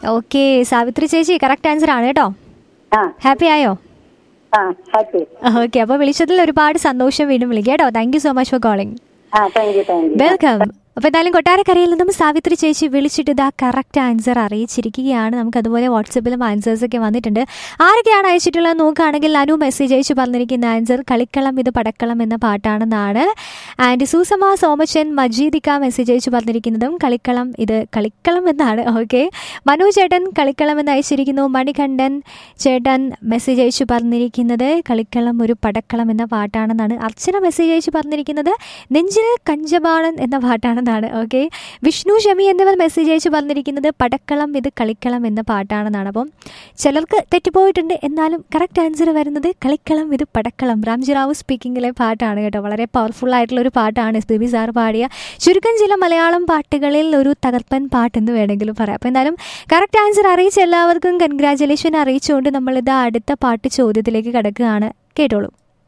okay Savitri ചേച്ചി correct answer ആണ് കേട്ടോ ആ ഹാപ്പി ആയോ ആ ഹാപ്പി ഓക്കെ അപ്പോൾ വിളിച്ചതിൽ ഒരുപാട് സന്തോഷം വീണ്ടും വിളിക്കാം കേട്ടോ thank you so much for calling ആ thank you thank you welcome അപ്പോൾ എന്തായാലും കൊട്ടാരക്കരയിൽ നിന്നും സാവിത്രി ചേച്ചി വിളിച്ചിട്ട് ഇതാ കറക്റ്റ് ആൻസർ അറിയിച്ചിരിക്കുകയാണ് നമുക്ക് അതുപോലെ വാട്സപ്പിലും ആൻസേഴ്സ് ഒക്കെ വന്നിട്ടുണ്ട് ആരൊക്കെയാണ് അയച്ചിട്ടുള്ളത് നോക്കുകയാണെങ്കിൽ അനു മെസ്സേജ് അയച്ചു പറഞ്ഞിരിക്കുന്ന ആൻസർ കളിക്കളം ഇത് പടക്കളം എന്ന പാട്ടാണെന്നാണ് ആൻഡ് സൂസമ സോമച്ചൻ മജീദിക്ക മെസ്സേജ് അയച്ചു പറഞ്ഞിരിക്കുന്നതും കളിക്കളം ഇത് കളിക്കളം എന്നാണ് ഓക്കെ മനു ചേട്ടൻ കളിക്കളം എന്ന് അയച്ചിരിക്കുന്നു മണികണ്ഠൻ ചേട്ടൻ മെസ്സേജ് അയച്ചു പറഞ്ഞിരിക്കുന്നത് കളിക്കളം ഒരു പടക്കളം എന്ന പാട്ടാണെന്നാണ് അർച്ചന മെസ്സേജ് അയച്ചു പറഞ്ഞിരിക്കുന്നത് നെഞ്ചിൽ കഞ്ചബാണൻ എന്ന പാട്ടാണെന്നാണ് ഓക്കെ വിഷ്ണു ഷമി എന്നിവർ മെസ്സേജ് അയച്ചു പറഞ്ഞിരിക്കുന്നത് പടക്കളം ഇത് കളിക്കളം എന്ന പാട്ടാണെന്നാണ് അപ്പം ചിലർക്ക് തെറ്റിപ്പോയിട്ടുണ്ട് എന്നാലും കറക്റ്റ് ആൻസർ വരുന്നത് കളിക്കളം ഇത് പടക്കളം രാംജി റാവു സ്പീക്കിങ്ങിലെ പാട്ടാണ് കേട്ടോ വളരെ പവർഫുൾ ആയിട്ടുള്ള ഒരു പാട്ടാണ് എസ് പി ബി സാർ പാടിയ ചുരുക്കം ചില മലയാളം പാട്ടുകളിൽ ഒരു തകർപ്പൻ പാട്ടെന്ന് വേണമെങ്കിലും പറയാം അപ്പോൾ എന്തായാലും കറക്റ്റ് ആൻസർ അറിയിച്ച എല്ലാവർക്കും കൺഗ്രാചുലേഷൻ അറിയിച്ചുകൊണ്ട് നമ്മളിത് അടുത്ത പാട്ട് ചോദ്യത്തിലേക്ക് കിടക്കുകയാണ് കേട്ടോളൂ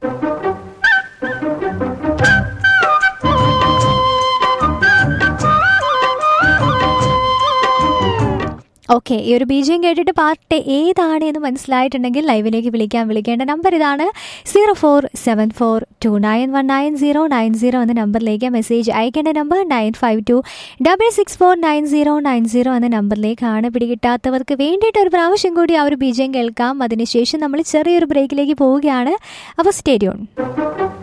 ഓക്കെ ഈ ഒരു ബീജം കേട്ടിട്ട് പാട്ട് ഏതാണ് എന്ന് മനസ്സിലായിട്ടുണ്ടെങ്കിൽ ലൈവിലേക്ക് വിളിക്കാൻ വിളിക്കേണ്ട നമ്പർ ഇതാണ് zero four seven four two nine one nine zero nine zero എന്ന നമ്പറിലേക്ക് മെസ്സേജ് അയക്കേണ്ട number nine five two double six four nine zero nine zero എന്ന നമ്പറിലേക്കാണ് പിടികിട്ടാത്തവർക്ക് വേണ്ടിയിട്ട് ഒരു പ്രാവശ്യം കൂടി ആ ഒരു ബീജം കേൾക്കാം അതിനുശേഷം നമ്മൾ ചെറിയൊരു ബ്രേക്കിലേക്ക് പോവുകയാണ് അപ്പോൾ സ്റ്റേഡിയോൺ